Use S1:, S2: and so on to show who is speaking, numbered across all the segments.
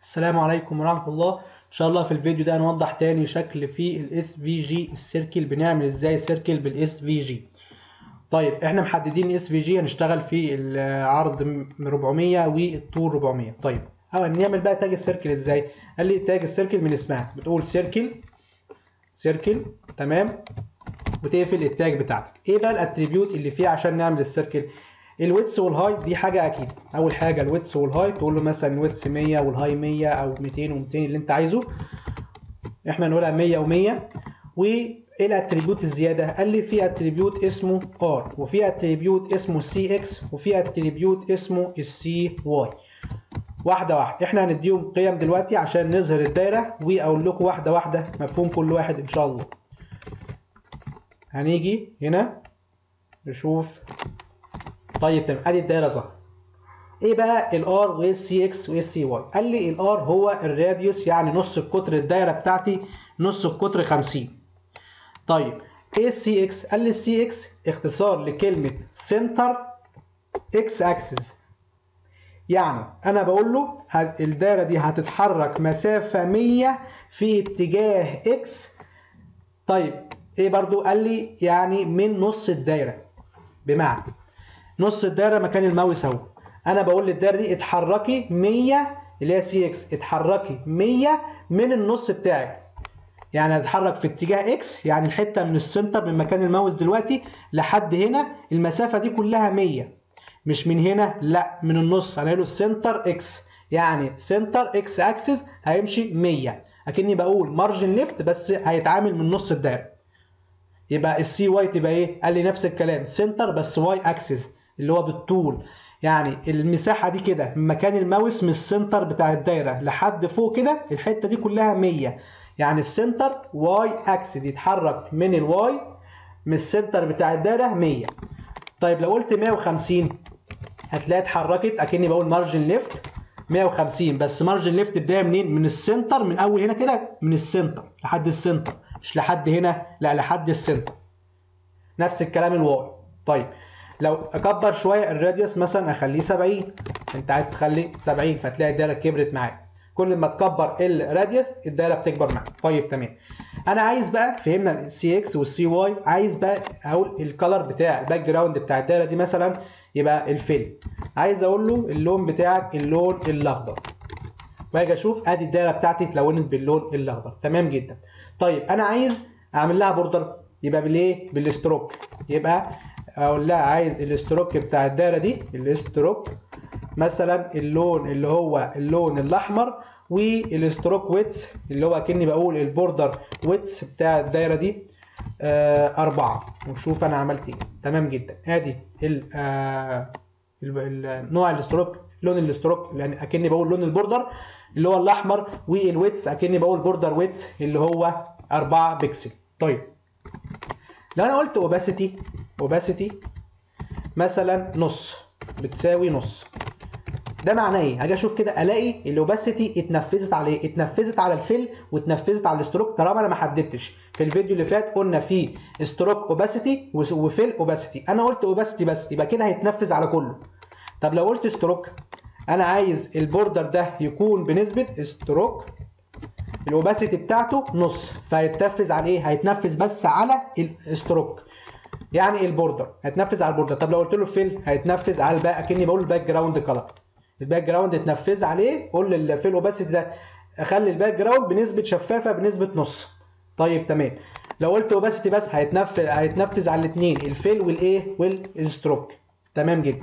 S1: السلام عليكم ورحمة الله إن شاء الله في الفيديو ده هنوضح تاني شكل في ال SVG السيركل بنعمل ازاي سيركل بال SVG طيب احنا محددين ال SVG هنشتغل في العرض من 400 والطول 400 طيب أو نعمل بقى تاج السيركل ازاي قال لي تاج السيركل من اسمها بتقول سيركل سيركل تمام وتقفل التاج بتاعتك ايه بقى الاتريبيوت اللي فيه عشان نعمل السيركل الويتس والهاي دي حاجه اكيد اول حاجه الويتس والهاي تقول له مثلا الويتس 100 والهاي 100 او 200 و200 اللي انت عايزه احنا نقولها 100 و100 وايه الاتريبيوت الزياده قال لي في اتريبيوت اسمه ار وفي اتريبيوت اسمه سي اكس وفي اتريبيوت اسمه السي واي واحده واحده احنا هنديهم قيم دلوقتي عشان نظهر الدايره واقول لكم واحده واحده مفهوم كل واحد ان شاء الله هنيجي هنا نشوف طيب تمام ادي الدايره ظهر ايه بقى الار والسي اكس والسي واي قال لي الار هو الراديوس يعني نص القطر الدايره بتاعتي نص القطر 50 طيب ايه السي اكس قال لي السي اكس اختصار لكلمه سنتر اكس اكسس يعني انا بقول له الدايره دي هتتحرك مسافه 100 في اتجاه اكس طيب ايه برضو قال لي يعني من نص الدايره بمعنى نص الدايره مكان الماوس اهو انا بقول للدايره دي اتحركي 100 اللي هي سي اكس اتحركي 100 من النص بتاعك يعني هتتحرك في اتجاه اكس يعني الحته من السنتر من مكان الماوس دلوقتي لحد هنا المسافه دي كلها 100 مش من هنا لا من النص انا له السنتر اكس يعني سنتر اكس اكسس هيمشي 100 اكني بقول مارجن ليفت بس هيتعامل من نص الدايره يبقى السي واي تبقى ايه قال لي نفس الكلام سنتر بس واي اكسس اللي هو بالطول يعني المساحه دي كده من مكان الماوس من السنتر بتاع الدايره لحد فوق كده الحته دي كلها 100 يعني السنتر واي اكسس يتحرك من الواي من السنتر بتاع الدايره 100 طيب لو قلت 150 هتلاقيها اتحركت اكني بقول مارجن ليفت 150 بس مارجن ليفت بدايه منين من السنتر من اول هنا كده من السنتر لحد السنتر مش لحد هنا لا لحد السنتر نفس الكلام الواي طيب لو اكبر شويه الراديوس مثلا اخليه 70 انت عايز تخلي 70 فتلاقي الدايره كبرت معاك كل ما تكبر الراديوس الدايره بتكبر معاك طيب تمام انا عايز بقى فهمنا السي اكس والسي واي عايز بقى اقول الكلر بتاع الباك جراوند بتاع الدايره دي مثلا يبقى الفيل عايز اقول له اللون بتاعك اللون الاخضر واجي اشوف ادي الدايره بتاعتي اتلونت باللون الاخضر تمام جدا طيب انا عايز اعمل لها بوردر يبقى بالايه بالستروك يبقى اقول لها عايز الاستروك بتاع الدايره دي الاستروك مثلا اللون اللي هو اللون الاحمر والاستروك ويتس اللي هو كاني بقول البوردر ويتس بتاع الدايره دي آه أربعة وشوف أنا عملت إيه تمام جدا أدي آه نوع الاستروك لون الاستروك يعني أكني بقول لون البوردر اللي هو الأحمر والويتس أكني بقول بوردر ويتس اللي هو 4 بكسل طيب لو أنا قلت اوباسيتي اوباسيتي مثلا نص بتساوي نص ده معناه ايه؟ هاجي اشوف كده الاقي الاوباسيتي اتنفذت على ايه؟ اتنفذت على الفيل واتنفذت على الستروك طالما انا ما حددتش في الفيديو اللي فات قلنا في ستروك اوباسيتي وفيل اوباسيتي انا قلت اوباسيتي بس يبقى كده هيتنفذ على كله طب لو قلت ستروك انا عايز البوردر ده يكون بنسبه ستروك الاوباسيتي بتاعته نص فهيتنفذ على ايه؟ هيتنفذ بس على الستروك يعني البوردر هيتنفذ على البوردر طب لو قلت له فيل هيتنفذ على الباك اكني بقول الباك جراوند كلر الباك جراوند اتنفذ عليه قول للفيل اوباسيتي ده اخلي الباك جراوند بنسبه شفافه بنسبه نص طيب تمام لو قلت اوباسيتي بس هيتنفذ هيتنفذ على الاثنين الفيل والايه والستروك تمام جدا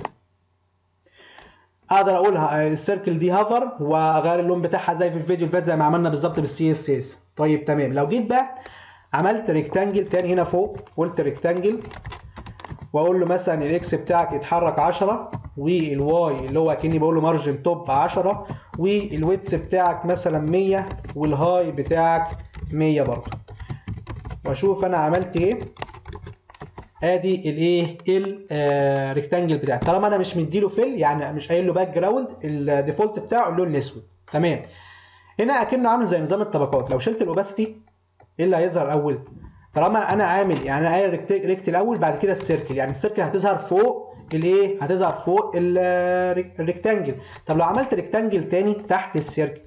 S1: اقدر اقولها السيركل دي هافر واغير اللون بتاعها زي في الفيديو اللي فات زي ما عملنا بالظبط بالسي اس اس طيب تمام لو جيت بقى عملت ريكتانجل تاني هنا فوق قلت ريكتانجل واقول له مثلا الاكس بتاعك يتحرك 10 والواي اللي هو كاني بقول له مارجن توب 10 والويتس بتاعك مثلا 100 والهاي بتاعك 100 برضه واشوف انا عملت ايه ادي الايه الريكتانجل بتاعي طالما انا مش مديله فيل يعني مش قايل له باك جراوند الديفولت بتاعه اللون الاسود تمام هنا اكنه عامل زي نظام الطبقات لو شلت الاوباسيتي ايه اللي هيظهر اول طالما انا عامل يعني انا قايل ريكت الاول بعد كده السيركل يعني السيركل هتظهر فوق الايه هتظهر فوق الريكتانجل طب لو عملت ريكتانجل تاني تحت السيركل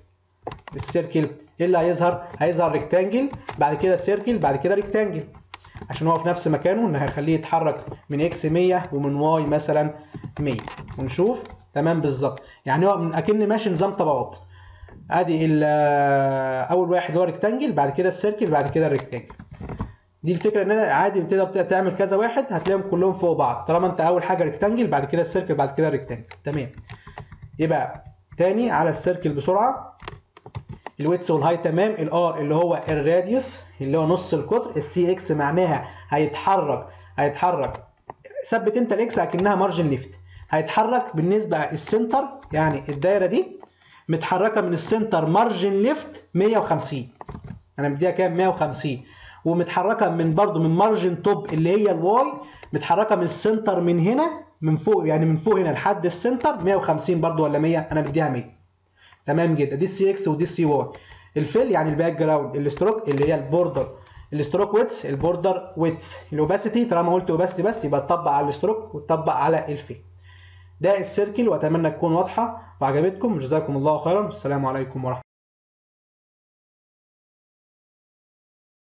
S1: السيركل ايه اللي هيظهر هيظهر ريكتانجل بعد كده سيركل بعد كده ريكتانجل عشان هو في نفس مكانه ان هيخليه يتحرك من اكس 100 ومن واي مثلا 100 ونشوف تمام بالظبط يعني هو من اكن ماشي نظام طبقات ادي اول واحد هو ريكتانجل بعد كده السيركل بعد كده الريكتانجل دي الفكره ان انا عادي تقدر تعمل كذا واحد هتلاقيهم كلهم فوق بعض طالما انت اول حاجه ريكتانجل بعد كده السيركل بعد كده الريكتانجل تمام يبقى تاني على السيركل بسرعه الويتس والهاي تمام الار اللي هو الراديوس اللي هو نص القطر السي اكس معناها هيتحرك هيتحرك ثبت انت الاكس اكنها مارجن ليفت هيتحرك بالنسبه السنتر يعني الدايره دي متحركه من السنتر مارجن ليفت 150 انا مديها كام 150 ومتحركه من برضو من مارجن توب اللي هي الواي متحركه من السنتر من هنا من فوق يعني من فوق هنا لحد السنتر 150 برضو ولا 100 انا مديها 100 تمام جدا دي السي اكس ودي السي واي الفيل يعني الباك جراوند الاستروك اللي هي البوردر الاستروك ويتس البوردر ويتس الاوباسيتي طالما قلت اوباسيتي بس يبقى تطبق على الاستروك وتطبق على الفيل ده السيركل واتمنى تكون واضحه وعجبتكم جزاكم الله خيرا والسلام عليكم ورحمه